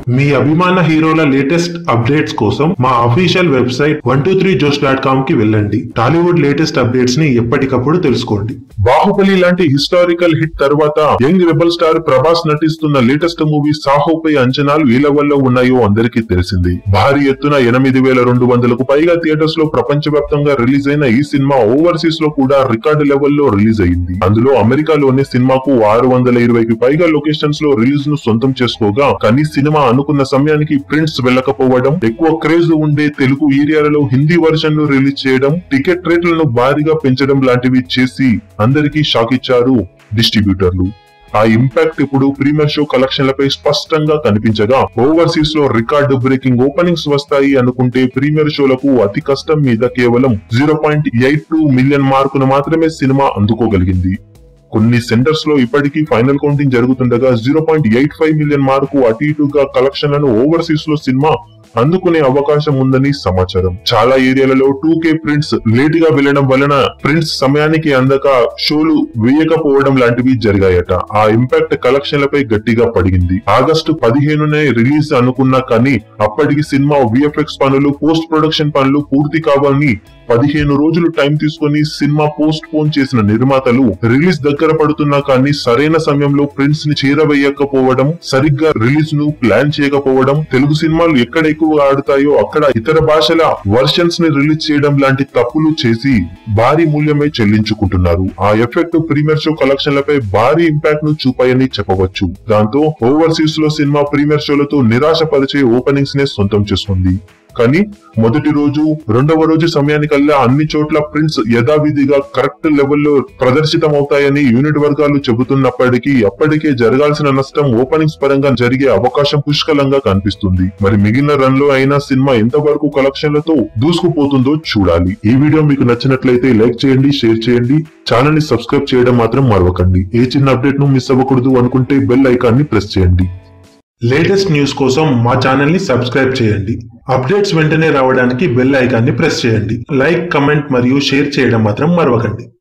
మీ అభిమాన హీరోల latest updates కోసం మా official website one two three జోస్ డాట్ కామ్ కి వెళ్ళండి టాలీవుడ్ లేటెస్ట్ అప్డేట్స్ ని ఎప్పటికప్పుడు తెలుసుకోండి బాహుబలి లాంటి హిస్టారికల్ హిట్ తర్వాత యంగ్ రెబల్ స్టార్ ప్రభాస్ నటిస్తున్న లేటెస్ట్ మూవీ సాహోపై అంచనాలు ఏ లెవెల్లో ఉన్నాయో అందరికీ తెలిసింది భారీ ఎత్తున ఎనిమిది వేల రెండు వందలకు పైగా థియేటర్స్ లో ప్రపంచవ్యాప్తంగా రిలీజ్ అయిన ఈ సినిమా ఓవర్సీస్ లో కూడా రికార్డు లెవెల్లో రిలీజ్ అయింది అందులో అమెరికాలోని సినిమాకు ఆరు వందల ఇరవైకి పైగా లొకేషన్స్ లో రిలీజ్ ను సొంతం చేసుకోగా కానీ సినిమా అనుకున్న సమయానికి ప్రింట్స్ వెళ్ళకపోవడం ఎక్కువ క్రేజ్ ఉండే తెలుగు ఏరియాలలో హిందీ వర్షన్ ను రిలీజ్ చేయడం టికెట్ రేట్లను భారీగా పెంచడం లాంటివి చేసి అందరికీ షాక్ ఇచ్చారు డిస్ట్రిబ్యూటర్లు ఆ ఇంపాక్ట్ ఇప్పుడు ప్రీమియర్ షో కలెక్షన్లపై స్పష్టంగా కనిపించగా ఓవర్సీస్ లో రికార్డు బ్రేకింగ్ ఓపెనింగ్స్ వస్తాయి అనుకుంటే ప్రీమియర్ షోలకు అతి కష్టం మీద కేవలం zero point eight two million మార్కును మాత్రమే సినిమా అందుకోగలిగింది కొన్ని సెంటర్స్ లో ఇప్పటికీ ఫైనల్ కౌంటింగ్ జరుగుతుండగా zero point eight five million mark అటు ఇటుగా కలెక్షన్లను ఓవర్సీస్ లో సినిమా అందుకునే అవకాశం ఉందని సమాచారం చాలా ఏరియాలలో టూ కే ప్రింట్స్ లేట్ గా వెళ్లడం వలన ప్రింట్స్ సమయానికి అందక షోలు వేయకపోవడం లాంటివి జరిగాయట ఆ ఇంపాక్ట్ కలెక్షన్లపై గట్టిగా పడిగింది ఆగస్టు పదిహేనునే రిలీజ్ అనుకున్నా కానీ అప్పటికి సినిమా విఎఫ్ఎక్స్ పనులు పోస్ట్ ప్రొడక్షన్ పనులు పూర్తి కావాలని పదిహేను రోజులు టైం తీసుకొని సినిమా పోస్ట్ పోన్ చేసిన నిర్మాతలు రిలీజ్ దగ్గర పడుతున్నా కానీ సరైన సమయంలో ప్రింట్స్ ని చేరవేయకపోవడం సరిగ్గా రిలీజ్ ను ప్లాన్ చేయకపోవడం తెలుగు సినిమాలు ఎక్కడ ఎక్కువ ఆడుతాయో అక్కడ ఇతర భాషల వర్షన్స్ ని రిలీజ్ చేయడం లాంటి తప్పులు చేసి భారీ మూల్యమే చెల్లించుకుంటున్నారు ఆ ఎఫెక్ట్ ప్రీమియర్ షో కలెక్షన్లపై భారీ ఇంపాక్ట్ ను చూపాయని చెప్పవచ్చు దాంతో ఓవర్సీస్ లో సినిమా ప్రీమియర్ షోలతో నిరాశపరిచే ఓపెనింగ్స్ నే సొంతం చేసుకుంది కానీ మొదటి రోజు రెండవ రోజు సమయానికల్లా అన్ని చోట్ల ప్రింట్స్ యథావిధిగా కరెక్ట్ లెవెల్లో ప్రదర్శితమవుతాయని యూనిట్ వర్గాలు చెబుతున్నప్పటికీ అప్పటికే జరగాల్సిన నష్టం ఓపెనింగ్స్ పరంగా జరిగే అవకాశం పుష్కలంగా కనిపిస్తుంది మరి మిగిలిన రన్ లో అయినా సినిమా ఎంతవరకు కలెక్షన్లతో దూసుకుపోతుందో చూడాలి ఈ వీడియో మీకు నచ్చినట్లయితే లైక్ చేయండి షేర్ చేయండి ఛానల్ ని సబ్స్క్రైబ్ చేయడం మాత్రం మరవకండి ఏ చిన్న అప్డేట్ ను మిస్ అవ్వకూడదు అనుకుంటే బెల్ ఐకాన్ ని ప్రెస్ చేయండి లేటెస్ట్ న్యూస్ కోసం మా ఛానల్ ని సబ్స్క్రైబ్ చేయండి అప్డేట్స్ వెంటనే రావడానికి బెల్ ఐకాన్ ని ప్రెస్ చేయండి లైక్ కమెంట్ మరియు షేర్ చేయడం మాత్రం మరవకండి